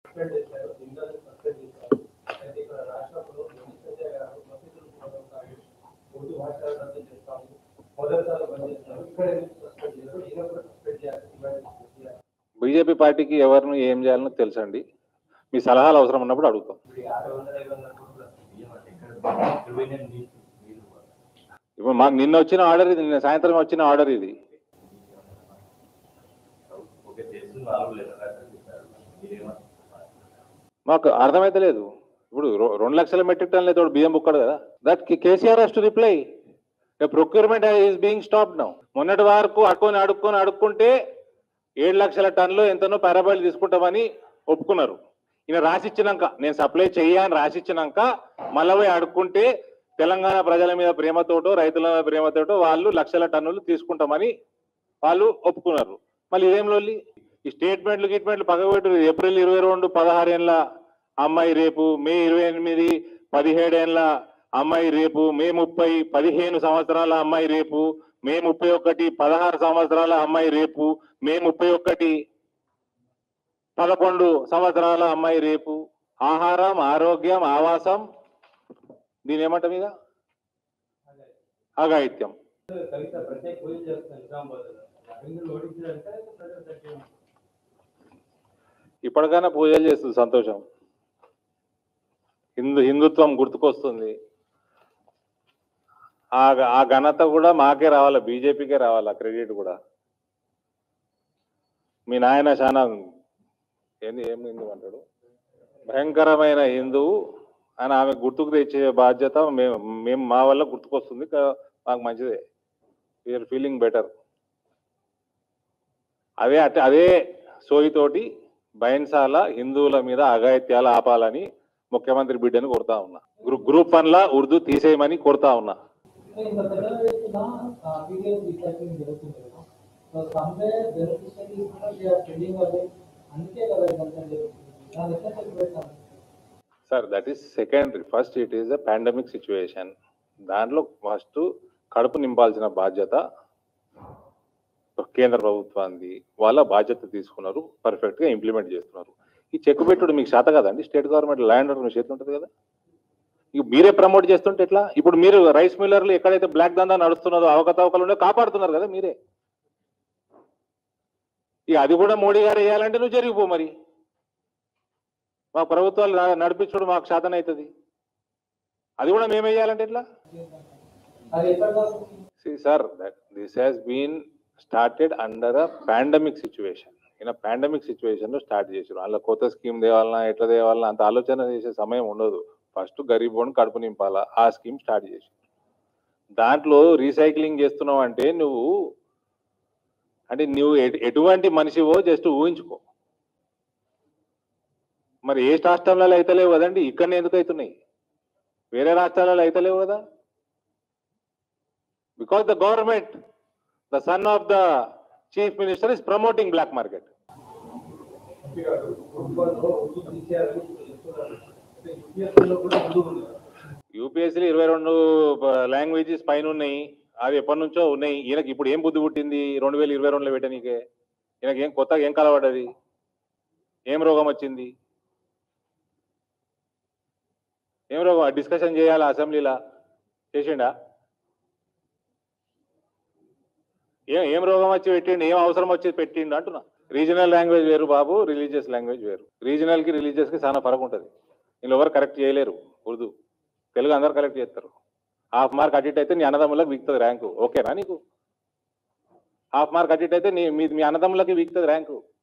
Suspend చేశారు Jindal suspend చేశారు అయితే ఇక్కడ రాష్ట్రంలో మోదీ సంజయ్ గారు మసీదులు కొనసాగి ఉర్దూ భాష రద్దు చేస్తాము మొదటిసారి బంద్ చేస్తారు ఇక్కడ ఎందుకు సస్పెండ్ చేశారు ఈయన కూడా సస్పెండ్ చేయాలి ఇవాళ చేయాలి. బీజేపీ పార్టీకి ఎవరిని ఏం చేయాలనో తెలుసండి మీ సలహాలు అవసరం ఉన్నప్పుడు అడుగుతాం ఇప్పుడు ఈ ఆరు వందల ఐదు వందల కోట్ల బియ్యం అంటే ఇక్కడ ఇరవై ఎనిమిది నీళ్ళు నీళ్ళు కూడా. ఇప్పుడు మాకు నిన్న వచ్చిన ఆర్డర్ ఇది నిన్న సాయంత్రం వచ్చిన ఆర్డర్ ఇది ఓకే చేస్తున్న నాలుగు లెక్కలు చెప్పారు మీరేమన్నా మాకు అర్థమైతే లేదు ఇప్పుడు రొ- రెండు లక్షల మెట్రిక్ టన్నులు తోడు బియ్యం బుక్కడు కదా that KCR has to reply procurement is being stop now మొన్నటి వరకు అడుక్కొని అడుక్కొని అడుక్కుంటే ఏడు లక్షల టన్నులు ఎంతనో పారాబాయిల్ తీసుకుంటామని ఒప్పుకున్నారు ఈయన రాసిచ్చినాక నేను సప్లై చెయ్య అని రాసిచ్చినాక మళ్ళీ పోయి అడుక్కుంటే తెలంగాణ ప్రజల మీద ప్రేమతోటో రైతుల మీద ప్రేమతోటో వాళ్ళు లక్షల టన్నులు తీసుకుంటామని వాళ్ళు ఒప్పుకున్నారు మళ్ళీ ఇదేం లొల్లి ఈ స్టేట్మెంట్లు గిట్మెంట్లు పగబెట్టు ఏప్రిల్ ఇరవై రెండు పదహారు ఏళ్ళ అమ్మాయి రేపు మే ఇరవై ఎనిమిది పదిహేడేళ్ళ అమ్మాయి రేపు మే ముప్పై పదిహేను సంవత్సరాల అమ్మాయి రేపు మే ముప్పై ఒకటి పదహారు సంవత్సరాల అమ్మాయి రేపు మే ముప్పై ఒకటి పదకొండు సంవత్సరాల అమ్మాయి రేపు ఆహారం ఆరోగ్యం ఆవాసం దీని ఏమంటాం ఇక అఘాయిత్యం కవిత ప్రత్యేక పూజలు చేస్తున్నారు నిజామాబాద్ రవీంద్రులు ఓడించారంటే ప్రజలు తగ్గించారు ఇప్పటికైనా పూజలు చేస్తుంది సంతోషం హిందూ హిందుత్వం గుర్తుకొస్తుంది ఆ ఆ ఘనత కూడా మాకే రావాలా బీజేపీకే రావాలా క్రెడిట్ కూడా మీ నాయన చాలా ఏంది ఏం హిందూ అంటాడు భయంకరమైన హిందువు అని ఆమె గుర్తుకు తెచ్చే బాధ్యత మేము మేము మా వల్ల గుర్తుకొస్తుంది కా- మాకు మంచిదే వీఆర్ ఫీలింగ్ బెటర్ అదే అట్- అదే సోయితోటి బైన్సాల హిందువుల మీద అఘాయిత్యాలు ఆపాలని ముఖ్యమంత్రి బిడ్డను కోరుతా ఉన్నా గ్రూ- గ్రూప్ వన్ లా ఉర్దూ తీసేయమని కోరుతా ఉన్నా ఇంత పెద్ద ఎత్తున పీడిఎఫ్ రీసైక్లింగ్ జరుగుతుంది కదా సో సమ్వే బెనిఫిషరీస్ కూడా దే ఆర్ ట్రెండింగ్ అవే అందుకే కదా ఇదంతా జరుగుతుంది దాని ఎట్లా celebrate sir that is secondary first it is a pandemic situation దాంట్లో ఫస్ట్ కడుపు నింపాల్సిన బాధ్యత కేంద్ర ప్రభుత్వాన్ని వాళ్ళ బాధ్యత తీసుకున్నారు పర్ఫెక్ట్ గా ఇంప్లిమెంట్ చేస్తున్నారు ఈ చెక్ పెట్టుడు మీకు శాత కదండి స్టేట్ గవర్నమెంట్ ల్యాండ్ మీ చేతి ఉంటుంది కదా ఇక మీరే ప్రమోట్ చేస్తుంటే ఎట్లా ఇప్పుడు మీరు రైస్ మిల్లర్లు ఎక్కడైతే బ్లాక్ దందా నడుస్తున్నదో అవకతవకలు ఉన్నాయో కాపాడుతున్నారు కదా మీరే ఇక అది కూడా మోడీ గారు వేయాలంటే నువ్వు జరిగిపో మరి మా ప్రభుత్వాలు న- నడిపించడం మాకు శాతం అవుతుంది అది కూడా మేము వేయాలంటే ఎట్లా అది ఎక్కడ దాకా sir this has been started under a pandemic situation ఈయన పాండమిక్ సిచ్యువేషన్ లో స్టార్ట్ చేసారు అందులో కొత్త స్కీమ్ తేవాలన్నా ఎట్లా తేవాలన్నా అంత ఆలోచన చేసే సమయం ఉండదు ఫస్ట్ గరీబ్ వాడిని కడుపు నింపాలా ఆ స్కీమ్ స్టార్ట్ చేసి దాంట్లో రీసైక్లింగ్ చేస్తున్నావు అంటే నువ్వు అంటే నువ్వు ఎటు- ఎటువంటి మనిషివో జస్ట్ ఊహించుకో మరి ఏ రాష్ట్రాలలో అయితలేవు కదండి ఇక్కడనే ఎందుకు అవుతున్నాయి వేరే రాష్ట్రాలలో అయితలేవు కదా because the government, the son of the chief minister is promoting black market. MP గారు కుటుంబంలో ఉర్దూ తీసేయాలని చెప్తున్నారు అంటే యూపీఎస్సీలో కూడా ఉర్దూ ఉంది యూపీఎస్సీలో ఇరవై రెండు లాంగ్వేజెస్ పైన ఉన్నాయి అవి ఎప్పటి నుంచో ఉన్నాయి ఈయనకి ఇప్పుడు ఏం బుద్ధి పుట్టింది రెండు వేల ఇరవై రెండులో పెట్టనీకే ఈయనకి ఏం కొత్తగా ఏం కలవడ్డది ఏం రోగం వచ్చింది ఏం రోగం డిస్కషన్ చేయాలా అసెంబ్లీలా చేసిండా ఏం ఏం రోగం వచ్చి పెట్టిండు ఏం అవసరం వచ్చి పెట్టిండు అంటున్నా రీజనల్ లాంగ్వేజ్ వేరు బాబు రిలీజియస్ లాంగ్వేజ్ వేరు రీజనల్ కి రిలీజియస్ కి చాలా ఫరక్ ఉంటుంది వీళ్ళు ఎవరు కరెక్ట్ చేయలేరు ఉర్దూ తెలుగు అందరు కరెక్ట్ చేస్తారు హాఫ్ మార్క్ అటు అయితే నీ అన్నదమ్ములకు వీక్తుంది ర్యాంకు ఓకేనా నీకు హాఫ్ మార్క్ అటు అయితే నీ మీ మీ అన్నదమ్ములకి వీక్తుంది ర్యాంకు